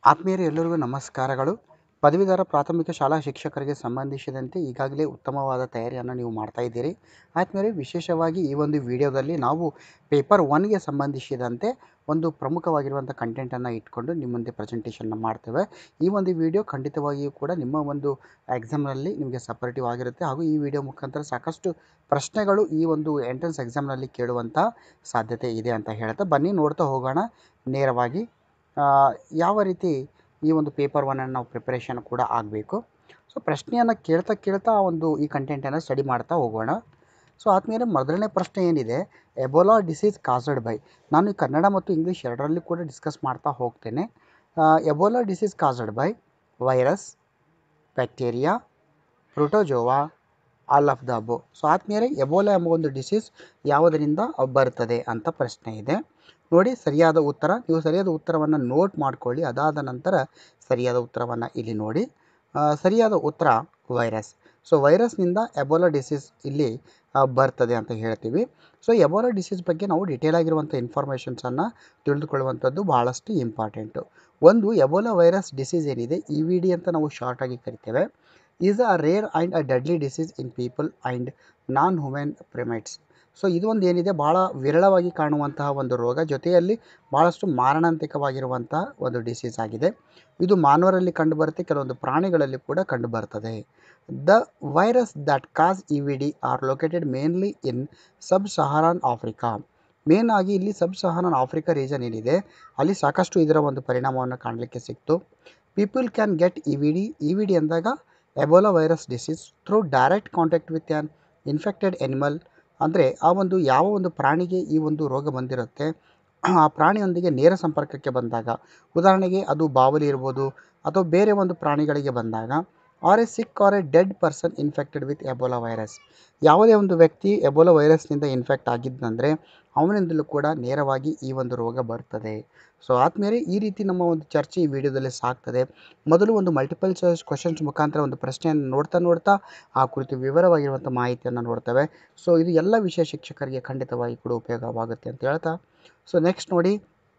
ಆತ್ಮೀಯರೇ ಎಲ್ಲರಿಗೂ ನಮಸ್ಕಾರಗಳು ಪದವೀಧರ ಪ್ರಾಥಮಿಕ ಶಾಲಾ ಶಿಕ್ಷಕರಿಗೆ ಸಂಬಂಧಿಸಿದಂತೆ ಈಗಾಗಲೇ ಉತ್ತಮವಾದ ತಯಾರಿಯನ್ನು ನೀವು ಮಾಡ್ತಾ ಇದ್ದೀರಿ ಆತ್ಮೀಯರೇ ವಿಶೇಷವಾಗಿ ಈ ಒಂದು ವಿಡಿಯೋದಲ್ಲಿ ನಾವು ಪೇಪರ್ ಒನ್ಗೆ ಸಂಬಂಧಿಸಿದಂತೆ ಒಂದು ಪ್ರಮುಖವಾಗಿರುವಂಥ ಕಂಟೆಂಟನ್ನು ಇಟ್ಕೊಂಡು ನಿಮ್ಮ ಮುಂದೆ ಪ್ರೆಸೆಂಟೇಷನ್ನ ಮಾಡ್ತೇವೆ ಈ ಒಂದು ವಿಡಿಯೋ ಖಂಡಿತವಾಗಿಯೂ ಕೂಡ ನಿಮ್ಮ ಒಂದು ಎಕ್ಸಾಮ್ನಲ್ಲಿ ನಿಮಗೆ ಸಪರೇಟಿವ್ ಆಗಿರುತ್ತೆ ಹಾಗೂ ಈ ವಿಡಿಯೋ ಮುಖಾಂತರ ಸಾಕಷ್ಟು ಪ್ರಶ್ನೆಗಳು ಈ ಒಂದು ಎಂಟ್ರೆನ್ಸ್ ಎಕ್ಸಾಮ್ನಲ್ಲಿ ಕೇಳುವಂಥ ಸಾಧ್ಯತೆ ಇದೆ ಅಂತ ಹೇಳ್ತಾ ಬನ್ನಿ ನೋಡ್ತಾ ಹೋಗೋಣ ನೇರವಾಗಿ ಆ, ಯಾವ ರೀತಿ ಈ ಒಂದು ಪೇಪರ್ ಒನ್ನನ್ನು ನಾವು ಪ್ರಿಪರೇಷನ್ ಕೂಡ ಆಗಬೇಕು ಸೊ ಪ್ರಶ್ನೆಯನ್ನು ಕೇಳ್ತಾ ಕೇಳ್ತಾ ಆ ಒಂದು ಈ ಕಂಟೆಂಟನ್ನು ಸ್ಟಡಿ ಮಾಡ್ತಾ ಹೋಗೋಣ ಸೊ ಆದ್ಮೇಲೆ ಮೊದಲನೇ ಪ್ರಶ್ನೆ ಏನಿದೆ ಎಬೋಲಾ ಡಿಸೀಸ್ ಕಾಸಡ್ ಬೈ ನಾನು ಈ ಕನ್ನಡ ಮತ್ತು ಇಂಗ್ಲೀಷ್ ಎರಡರಲ್ಲಿ ಕೂಡ ಡಿಸ್ಕಸ್ ಮಾಡ್ತಾ ಹೋಗ್ತೇನೆ Ebola disease caused by virus bacteria protozoa all of the above so ಆದ್ಮೇಲೆ ಎಬೋಲಾ ಎಂಬ ಒಂದು ಡಿಸೀಸ್ ಯಾವುದರಿಂದ ಬರ್ತದೆ ಅಂತ ಪ್ರಶ್ನೆ ಇದೆ ನೋಡಿ ಸರಿಯಾದ ಉತ್ತರ ನೀವು ಸರಿಯಾದ ಉತ್ತರವನ್ನು ನೋಟ್ ಮಾಡ್ಕೊಳ್ಳಿ ಅದಾದ ನಂತರ ಸರಿಯಾದ ಉತ್ತರವನ್ನು ಇಲ್ಲಿ ನೋಡಿ ಆ, ಸರಿಯಾದ ಉತ್ತರ ವೈರಸ್ ಸೊ ವೈರಸ್ನಿಂದ ಎಬೋಲಾ ಡಿಸೀಸ್ ಇಲ್ಲಿ ಆ, ಬರ್ತದೆ ಅಂತ ಹೇಳ್ತೀವಿ ಸೊ ಎಬೋಲಾ ಡಿಸೀಸ್ ಬಗ್ಗೆ ನಾವು ಡಿಟೇಲ್ ಆಗಿರುವಂಥ ಇನ್ಫಾರ್ಮೇಷನ್ಸನ್ನು ತಿಳಿದುಕೊಳ್ಳುವಂಥದ್ದು ಭಾಳಷ್ಟು ಇಂಪಾರ್ಟೆಂಟು ಒಂದು ಎಬೋಲಾ ವೈರಸ್ ಡಿಸೀಸ್ ಏನಿದೆ ಇ ವಿ ಡಿ ಅಂತ ನಾವು ಶಾರ್ಟಾಗಿ ಕರಿತೇವೆ is a rare and a deadly disease in people and non human primates so ಇದು ಒಂದು ಏನಿದೆ ಭಾಳ ವಿರಳವಾಗಿ ಕಾಣುವಂತಹ ಒಂದು ರೋಗ ಜೊತೆಯಲ್ಲಿ ಭಾಳಷ್ಟು ಮಾರಣಾಂತಿಕವಾಗಿರುವಂಥ ಒಂದು ಡಿಸೀಸ್ ಆಗಿದೆ ಇದು ಮಾನವರಲ್ಲಿ ಕಂಡುಬರುತ್ತೆ ಕೆಲವೊಂದು ಪ್ರಾಣಿಗಳಲ್ಲಿ ಕೂಡ ಕಂಡುಬರ್ತದೆ the virus that cause E V D are located mainly in sub Saharan Africa main ಆಗಿ ಇಲ್ಲಿ ಸಬ್ ಸಹಾರಾನ್ ಆಫ್ರಿಕಾ ರೀಜನ್ ಏನಿದೆ ಅಲ್ಲಿ ಸಾಕಷ್ಟು ಇದರ ಒಂದು ಪರಿಣಾಮವನ್ನು ಕಾಣಲಿಕ್ಕೆ ಸಿಕ್ತು people can get E V D E V D ಅಂದಾಗ Ebola virus disease through direct contact with an infected animal ಅಂದರೆ ಆ ಒಂದು ಯಾವ ಒಂದು ಪ್ರಾಣಿಗೆ ಈ ಒಂದು ರೋಗ ಬಂದಿರುತ್ತೆ ಆ ಪ್ರಾಣಿಯೊಂದಿಗೆ ನೇರ ಸಂಪರ್ಕಕ್ಕೆ ಬಂದಾಗ ಉದಾಹರಣೆಗೆ ಅದು ಬಾವಲಿ ಇರ್ಬೋದು ಅಥವಾ ಬೇರೆ ಒಂದು ಪ್ರಾಣಿಗಳಿಗೆ ಬಂದಾಗ or a sick or a dead person infected with Ebola virus ಯಾವುದೇ ಒಂದು ವ್ಯಕ್ತಿ ಎಬೋಲಾ ವೈರಸ್ನಿಂದ ಇನ್ಫೆಕ್ಟ್ ಆಗಿದ್ದಂದರೆ ಅವನಿಂದಲೂ ಕೂಡ ನೇರವಾಗಿ ಈ ಒಂದು ರೋಗ ಬರ್ತದೆ ಸೊ ಆದಮೇಲೆ ಈ ರೀತಿ ನಮ್ಮ ಒಂದು ಚರ್ಚೆ ಈ ವಿಡಿಯೋದಲ್ಲಿ ಸಾಗ್ತದೆ ಮೊದಲು ಒಂದು ಮಲ್ಟಿಪಲ್ ಚಾಯ್ಸ್ ಕ್ವಶನ್ಸ್ ಮುಖಾಂತರ ಒಂದು ಪ್ರಶ್ನೆಯನ್ನು ನೋಡ್ತಾ ನೋಡ್ತಾ ಆ ಕುರಿತು ವಿವರವಾಗಿರುವಂಥ ಮಾಹಿತಿಯನ್ನು ನೋಡ್ತೇವೆ ಸೊ ಇದು ಎಲ್ಲ ವಿಷಯ ಶಿಕ್ಷಕರಿಗೆ ಖಂಡಿತವಾಗಿ ಕೂಡ ಉಪಯೋಗವಾಗುತ್ತೆ ಅಂತ ಹೇಳ್ತಾ ಸೊ ನೆಕ್ಸ್ಟ್ ನೋಡಿ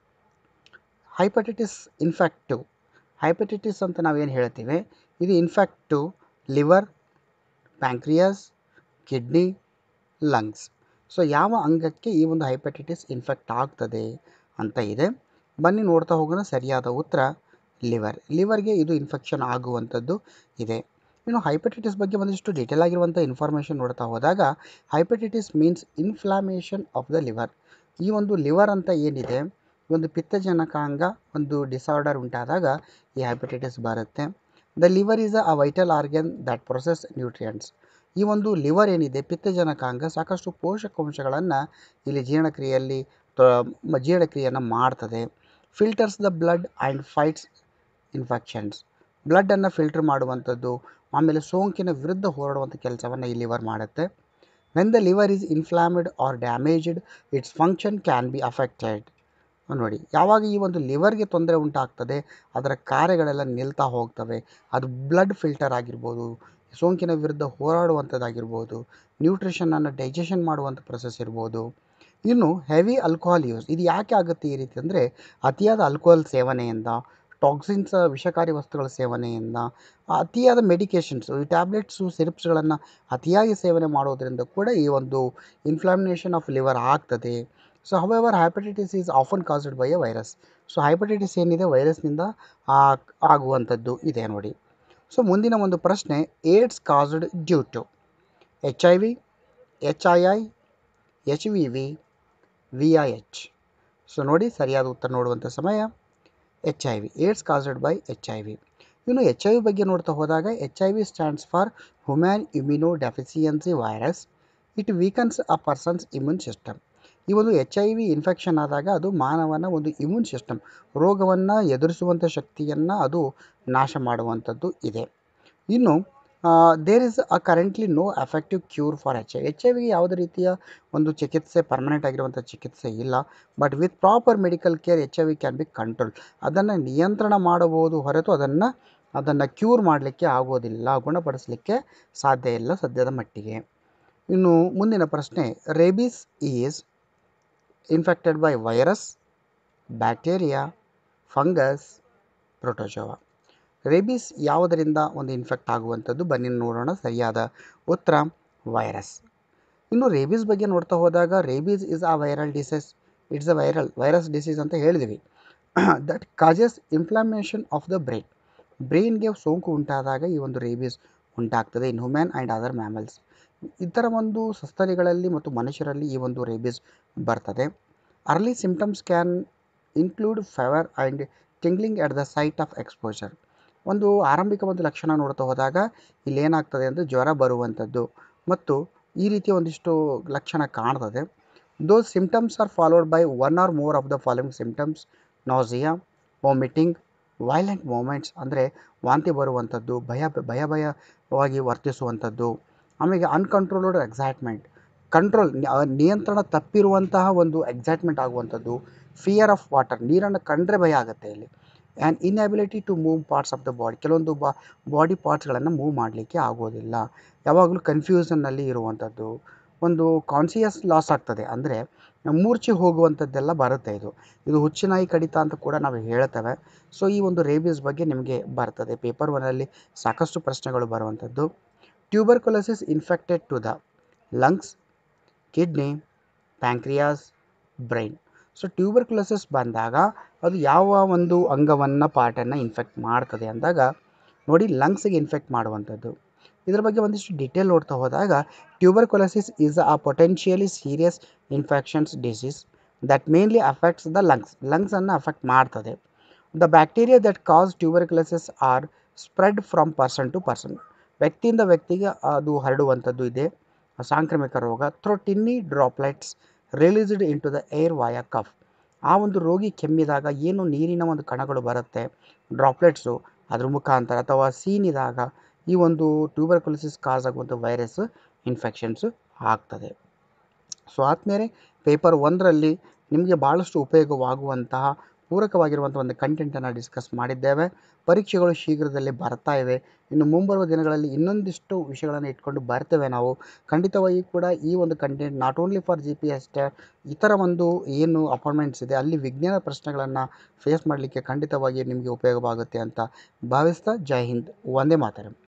ಹೈಪಟೈಟಿಸ್ ಇನ್ಫೆಕ್ಟಿವ್ ಹೈಪಟೈಟಿಸ್ ಅಂತ ನಾವೇನು ಹೇಳ್ತೀವಿ ಇದು infective liver pancreas kidney lungs so ಯಾವ ಅಂಗಕ್ಕೆ ಈ ಒಂದು ಹೈಪಟೈಟಿಸ್ ಇನ್ಫೆಕ್ಟ್ ಆಗ್ತದೆ ಅಂತ ಇದೆ ಬನ್ನಿ ನೋಡ್ತಾ ಹೋಗೋಣ ಸರಿಯಾದ ಉತ್ತರ ಲಿವರ್ ಲಿವರ್ಗೆ ಇದು ಇನ್ಫೆಕ್ಷನ್ ಆಗುವಂಥದ್ದು ಇದೆ ಇನ್ನು ಹೈಪಟೈಟಿಸ್ ಬಗ್ಗೆ ಒಂದಿಷ್ಟು ಡೀಟೇಲ್ ಆಗಿರುವಂಥ ಇನ್ಫಾರ್ಮೇಷನ್ ನೋಡ್ತಾ ಹೋದಾಗ hepatitis means inflammation of the liver ಈ ಒಂದು ಲಿವರ್ ಅಂತ ಏನಿದೆ ಈ ಒಂದು ಪಿತ್ತಜನಕಾಂಗ ಒಂದು ಡಿಸಾರ್ಡರ್ ಉಂಟಾದಾಗ ಈ ಹೈಪಟೈಟಿಸ್ ಬರುತ್ತೆ the liver is a vital organ that process nutrients ಈ ಒಂದು ಲಿವರ್ ಏನಿದೆ ಪಿತ್ತಜನಕಾಂಗ ಸಾಕಷ್ಟು ಪೋಷಕಾಂಶಗಳನ್ನು ಇಲ್ಲಿ ಜೀರ್ಣಕ್ರಿಯೆಯಲ್ಲಿ ತ- ಮ- ಜೀರ್ಣಕ್ರಿಯೆಯನ್ನು ಮಾಡ್ತದೆ filters the blood and fights infections ಬ್ಲಡ್ಡನ್ನು ಫಿಲ್ಟರ್ ಮಾಡುವಂಥದ್ದು ಆಮೇಲೆ ಸೋಂಕಿನ ವಿರುದ್ಧ ಹೋರಾಡುವಂಥ ಕೆಲಸವನ್ನು ಈ ಲಿವರ್ ಮಾಡುತ್ತೆ when the liver is inflamed or damaged its function can be affected ನೋಡಿ ಯಾವಾಗ ಈ ಒಂದು ಲಿವರ್ಗೆ ತೊಂದರೆ ಉಂಟಾಗ್ತದೆ ಅದರ ಕಾರ್ಯಗಳೆಲ್ಲ ನಿಲ್ತಾ ಹೋಗ್ತವೆ ಅದು ಬ್ಲಡ್ ಫಿಲ್ಟರ್ ಆಗಿರ್ಬೋದು ಸೋಂಕಿನ ವಿರುದ್ಧ ಹೋರಾಡುವಂಥದ್ದಾಗಿರ್ಬೋದು ನ್ಯೂಟ್ರಿಷನನ್ನು ಡೈಜೆಷನ್ ಮಾಡುವಂಥ ಪ್ರೊಸೆಸ್ ಇರ್ಬೋದು ಇನ್ನು ಹೆವಿ ಆಲ್ಕೋಹಾಲ್ ಯೂಸ್ ಇದು ಯಾಕೆ ಆಗುತ್ತೆ ಈ ರೀತಿ ಅಂದರೆ ಅತಿಯಾದ ಆಲ್ಕೋಹಾಲ್ ಸೇವನೆಯಿಂದ ಟಾಕ್ಸಿನ್ಸ್ ವಿಷಕಾರಿ ವಸ್ತುಗಳ ಸೇವನೆಯಿಂದ ಅತಿಯಾದ ಮೆಡಿಕೇಷನ್ಸ್ ಈ ಟ್ಯಾಬ್ಲೆಟ್ಸು ಸಿರಪ್ಸ್ಗಳನ್ನು ಅತಿಯಾಗಿ ಸೇವನೆ ಮಾಡೋದ್ರಿಂದ ಕೂಡ ಈ ಒಂದು ಇನ್ಫ್ಲಾಮಿನೇಷನ್ ಆಫ್ ಲಿವರ್ ಆಗ್ತದೆ so however hepatitis is often caused by a virus so hepatitis ಏನಿದೆ ವೈರಸ್ನಿಂದ ಆಗ್- ಆಗುವಂಥದ್ದು ಇದೆ ನೋಡಿ ಸೊ ಮುಂದಿನ ಒಂದು ಪ್ರಶ್ನೆ AIDS caused due to H I V H I I H V V V I H so ನೋಡಿ ಸರಿಯಾದ ಉತ್ತರ ನೋಡುವಂಥ ಸಮಯ H I V AIDS caused by H I V ಇನ್ನು ಎಚ್ ಐ ವಿ ಬಗ್ಗೆ ನೋಡ್ತಾ ಹೋದಾಗ H I V stands for human immunodeficiency virus it weakens a person's immune system ಈ ಒಂದು ಎಚ್ ಐ ವಿ ಇನ್ಫೆಕ್ಷನ್ ಆದಾಗ ಅದು ಮಾನವನ ಒಂದು ಇಮ್ಯೂನ್ ಸಿಸ್ಟಮ್ ರೋಗವನ್ನು ಎದುರಿಸುವಂಥ ಶಕ್ತಿಯನ್ನು ಅದು ನಾಶ ಮಾಡುವಂಥದ್ದು ಇದೆ ಇನ್ನು there is a currently no effective cure for H I H I ವಿಗೆ ಯಾವುದೇ ರೀತಿಯ ಒಂದು ಚಿಕಿತ್ಸೆ ಪರ್ಮನೆಂಟ್ ಆಗಿರುವಂಥ ಚಿಕಿತ್ಸೆ ಇಲ್ಲ but with proper medical care H I V can be control ಅದನ್ನು ನಿಯಂತ್ರಣ ಮಾಡಬಹುದು ಹೊರತು ಅದನ್ನು ಅದನ್ನು ಕ್ಯೂರ್ ಮಾಡಲಿಕ್ಕೆ ಆಗೋದಿಲ್ಲ ಗುಣಪಡಿಸಲಿಕ್ಕೆ ಸಾಧ್ಯ ಇಲ್ಲ ಸದ್ಯದ ಮಟ್ಟಿಗೆ ಇನ್ನು ಮುಂದಿನ ಪ್ರಶ್ನೆ rabies is infected by virus bacteria fungus protozoa rabies ಯಾವುದರಿಂದ ಒಂದು ಇನ್ಫೆಕ್ಟ್ ಆಗುವಂಥದ್ದು ಬನ್ನಿ ನೋಡೋಣ ಸರಿಯಾದ ಉತ್ತರ ವೈರಸ್ ಇನ್ನು ರೇಬೀಸ್ ಬಗ್ಗೆ ನೋಡ್ತಾ ಹೋದಾಗ rabies is a viral disease it's a viral virus disease ಅಂತ ಹೇಳಿದ್ವಿ that causes inflammation of the brain ಬ್ರೈನ್ಗೆ ಸೋಂಕು ಉಂಟಾದಾಗ ಈ ಒಂದು ರೇಬೀಸ್ ಉಂಟಾಗ್ತದೆ in human and other mammals ಇತರ ಒಂದು ಸಸ್ತನಿಗಳಲ್ಲಿ ಮತ್ತು ಮನುಷ್ಯರಲ್ಲಿ ಈ ಒಂದು ರೇಬೀಸ್ ಬರ್ತದೆ early symptoms can include fever and tingling at the site of exposure ಒಂದು ಆರಂಭಿಕ ಒಂದು ಲಕ್ಷಣ ನೋಡ್ತಾ ಹೋದಾಗ ಇಲ್ಲಿ ಏನಾಗ್ತದೆ ಅಂದರೆ ಜ್ವರ ಬರುವಂಥದ್ದು ಮತ್ತು ಈ ರೀತಿಯ ಒಂದಿಷ್ಟು ಲಕ್ಷಣ ಕಾಣ್ತದೆ those symptoms are followed by one or more of the following symptoms nausea vomiting violent movements ಅಂದರೆ ವಾಂತಿ ಬರುವಂಥದ್ದು ಭಯ ಭಯ ಭಯವಾಗಿ ವರ್ತಿಸುವಂಥದ್ದು ಆಮೇಲೆ ಅನ್ಕಂಟ್ರೋಲ್ಡ್ ಎಕ್ಸೈಟ್ಮೆಂಟ್ ಕಂಟ್ರೋಲ್ ನಿಯಂತ್ರಣ ತಪ್ಪಿರುವಂತಹ ಒಂದು ಎಕ್ಸೈಟ್ಮೆಂಟ್ ಆಗುವಂಥದ್ದು ಫಿಯರ್ ಆಫ್ ವಾಟರ್ ನೀರನ್ನು ಕಂಡ್ರೆ ಭಯ ಆಗುತ್ತೆ ಇಲ್ಲಿ and inability to move parts of the body ಕೆಲವೊಂದು ಬಾ ಬಾಡಿ ಪಾರ್ಟ್ಸ್ಗಳನ್ನು ಮೂವ್ ಮಾಡಲಿಕ್ಕೆ ಆಗೋದಿಲ್ಲ ಯಾವಾಗಲೂ ಕನ್ಫ್ಯೂಷನ್ನಲ್ಲಿ ಇರುವಂಥದ್ದು ಒಂದು ಕಾನ್ಸಿಯಸ್ ಲಾಸ್ ಆಗ್ತದೆ ಅಂದರೆ ಮೂರ್ಛೆ ಹೋಗುವಂಥದ್ದೆಲ್ಲ ಬರುತ್ತೆ ಇದು ಇದು ಹುಚ್ಚುನಾಯಿ ಕಡಿತ ಅಂತ ಕೂಡ ನಾವು ಹೇಳ್ತೇವೆ ಸೊ ಈ ಒಂದು ರೇಬೀಸ್ ಬಗ್ಗೆ ನಿಮಗೆ ಬರ್ತದೆ ಪೇಪರ್ ಒನ್ನಲ್ಲಿ ಸಾಕಷ್ಟು ಪ್ರಶ್ನೆಗಳು ಬರುವಂಥದ್ದು tuberculosis infected to the lungs kidney pancreas brain so tuberculosis ಬಂದಾಗ ಅದು ಯಾವ ಒಂದು ಅಂಗವನ್ನು ಪಾರ್ಟನ್ನು ಇನ್ಫೆಕ್ಟ್ ಮಾಡ್ತದೆ ಅಂದಾಗ ನೋಡಿ ಲಂಗ್ಸಿಗೆ ಇನ್ಫೆಕ್ಟ್ ಮಾಡುವಂಥದ್ದು ಇದರ ಬಗ್ಗೆ ಒಂದಿಷ್ಟು ಡಿಟೇಲ್ ನೋಡ್ತಾ ಹೋದಾಗ tuberculosis is a potentially serious infections disease that mainly affects the lungs ಲಂಗ್ಸನ್ನು ಅಫೆಕ್ಟ್ ಮಾಡ್ತದೆ the bacteria that cause tuberculosis are spread from person to person ವ್ಯಕ್ತಿಯಿಂದ ವ್ಯಕ್ತಿಗೆ ಅದು ಹರಡುವಂಥದ್ದು ಇದೆ ಸಾಂಕ್ರಾಮಿಕ ರೋಗ through tiny droplets released into the air ವಾಯ ಕಫ್ ಆ ಒಂದು ರೋಗಿ ಕೆಮ್ಮಿದಾಗ ಏನು ನೀರಿನ ಒಂದು ಕಣಗಳು ಬರುತ್ತೆ ಡ್ರಾಪ್ಲೆಟ್ಸು ಅದ್ರ ಮುಖಾಂತರ ಅಥವಾ ಸೀನಿದಾಗ ಈ ಒಂದು ಟ್ಯೂಬರ್ಕುಲೋಸಿಸ್ ಕಾಸ್ ಆಗುವಂಥ ವೈರಸ್ ಇನ್ಫೆಕ್ಷನ್ಸು ಆಗ್ತದೆ ಸೊ ಆದಮೇಲೆ ಪೇಪರ್ ಒಂದರಲ್ಲಿ ನಿಮಗೆ ಭಾಳಷ್ಟು ಉಪಯೋಗವಾಗುವಂತಹ ಪೂರಕವಾಗಿರುವಂಥ ಒಂದು ಕಂಟೆಂಟನ್ನು ಡಿಸ್ಕಸ್ ಮಾಡಿದ್ದೇವೆ ಪರೀಕ್ಷೆಗಳು ಶೀಘ್ರದಲ್ಲೇ ಬರ್ತಾ ಇವೆ ಇನ್ನು ಮುಂಬರುವ ದಿನಗಳಲ್ಲಿ ಇನ್ನೊಂದಿಷ್ಟು ವಿಷಯಗಳನ್ನು ಇಟ್ಕೊಂಡು ಬರ್ತೇವೆ ನಾವು ಖಂಡಿತವಾಗಿ ಕೂಡ ಈ ಒಂದು content not only for G P ಅಷ್ಟೇ ಇತರ ಒಂದು ಏನು ಅಪಾಯಿಂಟ್ಮೆಂಟ್ಸ್ ಇದೆ ಅಲ್ಲಿ ವಿಜ್ಞಾನ ಪ್ರಶ್ನೆಗಳನ್ನು ಫೇಸ್ ಮಾಡಲಿಕ್ಕೆ ಖಂಡಿತವಾಗಿ ನಿಮಗೆ ಉಪಯೋಗವಾಗುತ್ತೆ ಅಂತ ಭಾವಿಸ್ತಾ ಜೈ ಹಿಂದ್ ಒಂದೇ ಮಾತರಂ